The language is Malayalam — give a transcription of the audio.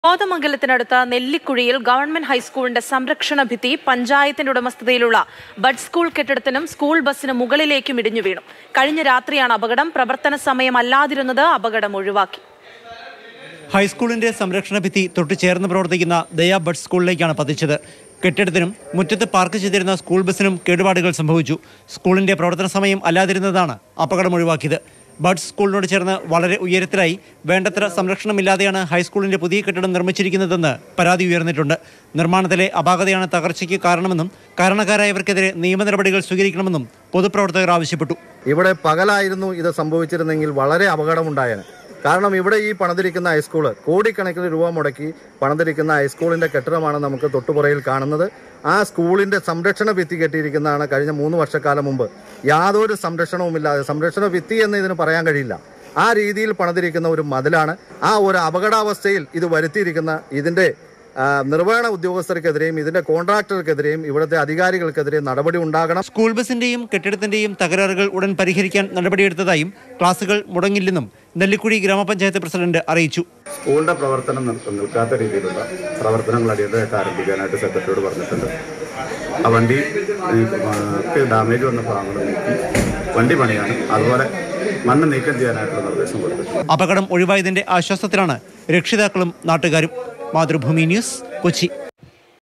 കോതമംഗലത്തിനടുത്ത നെല്ലിക്കുഴിയിൽ ഗവൺമെന്റ് ഹൈസ്കൂളിന്റെ സംരക്ഷണ ഭിത്തി പഞ്ചായത്തിന്റെ ഉടമസ്ഥതയിലുള്ള ബഡ് സ്കൂൾ കെട്ടിടത്തിനും സ്കൂൾ ബസിനും മുകളിലേക്കും ഇടിഞ്ഞു വീണു കഴിഞ്ഞ രാത്രിയാണ് അപകടം പ്രവർത്തന സമയമല്ലാതിരുന്നത് അപകടം ഒഴിവാക്കി ഹൈസ്കൂളിന്റെ സംരക്ഷണ ഭിത്തി തൊട്ട് ചേർന്ന് പ്രവർത്തിക്കുന്ന ദയാ ബഡ് സ്കൂളിലേക്കാണ് പതിച്ചത് കെട്ടിടത്തിനും മുറ്റത്ത് പാർക്ക് ചെയ്തിരുന്ന സ്കൂൾ ബസിനും കേടുപാടുകൾ സംഭവിച്ചു സ്കൂളിന്റെ പ്രവർത്തന സമയം അല്ലാതിരുന്നതാണ് അപകടം ഒഴിവാക്കിയത് ബഡ് സ്കൂളിനോട് ചേർന്ന് വളരെ ഉയരത്തിലായി വേണ്ടത്ര സംരക്ഷണമില്ലാതെയാണ് ഹൈസ്കൂളിന്റെ പുതിയ കെട്ടിടം നിർമ്മിച്ചിരിക്കുന്നതെന്ന് പരാതി ഉയർന്നിട്ടുണ്ട് നിർമ്മാണത്തിലെ അപാകതയാണ് തകർച്ചയ്ക്ക് കാരണമെന്നും കാരണക്കാരായവർക്കെതിരെ നിയമ നടപടികൾ സ്വീകരിക്കണമെന്നും പൊതുപ്രവർത്തകർ ആവശ്യപ്പെട്ടു ഇവിടെ പകലായിരുന്നു ഇത് സംഭവിച്ചിരുന്നെങ്കിൽ വളരെ അപകടമുണ്ടായേനെ കാരണം ഇവിടെ ഈ പണിതിരിക്കുന്ന ഹൈസ്കൂള് കോടിക്കണക്കിന് രൂപ മുടക്കി പണിതിരിക്കുന്ന ഹൈസ്കൂളിന്റെ കെട്ടിടമാണ് നമുക്ക് തൊട്ടുപുറയിൽ കാണുന്നത് ആ സ്കൂളിന്റെ സംരക്ഷണ ഭിത്തി കെട്ടിയിരിക്കുന്നതാണ് കഴിഞ്ഞ മൂന്ന് വർഷക്കാലം മുമ്പ് യാതൊരു സംരക്ഷണവുമില്ലാതെ സംരക്ഷണ ഭിത്തി എന്ന് ഇതിന് പറയാൻ കഴിയില്ല ആ രീതിയിൽ പണിതിരിക്കുന്ന ഒരു മതിലാണ് ആ ഒരു അപകടാവസ്ഥയിൽ ഇത് വരുത്തിയിരിക്കുന്ന ഇതിന്റെ ആ, നിർവഹണ ഉദ്യോഗസ്ഥർക്കെതിരെയും ഇതിന്റെ കോൺട്രാക്ടർക്കെതിരെയും ഇവിടുത്തെ അധികാരികൾക്കെതിരെയും നടപടി ഉണ്ടാകണം സ്കൂൾ ബസിന്റെയും കെട്ടിടത്തിന്റെയും തകരാറുകൾ ഉടൻ പരിഹരിക്കാൻ നടപടിയെടുത്തതായും ക്ലാസുകൾ മുടങ്ങില്ലെന്നും നെല്ലിക്കുഴി ഗ്രാമപഞ്ചായത്ത് പ്രസിഡന്റ് അറിയിച്ചു സ്കൂളിന്റെ പ്രവർത്തനം നിൽ- നിൽക്കാത്ത രീതിയിലുള്ള പ്രവർത്തനങ്ങൾ അടിയന്തരമായിട്ട് ആരംഭിക്കാനായിട്ട് സെക്രട്ടറിയോട് പറഞ്ഞിട്ടുണ്ട് ആ വണ്ടി ഈ, ആ, ക്ക് ഡാമേജ് വന്ന ഭാഗങ്ങൾ നീക്കി വണ്ടി പണിയാണ് അതുപോലെ മണ്ണ് നീക്കം ചെയ്യാനായിട്ടുള്ള നിർദ്ദേശം കൊടുത്തിട്ടുണ്ട് അപകടം ഒഴിവായതിന്റെ ആശ്വാസത്തിലാണ് രക്ഷിതാക്കളും നാട്ടുകാരും മാതൃഭൂമി ന്യൂസ് കൊച്ചി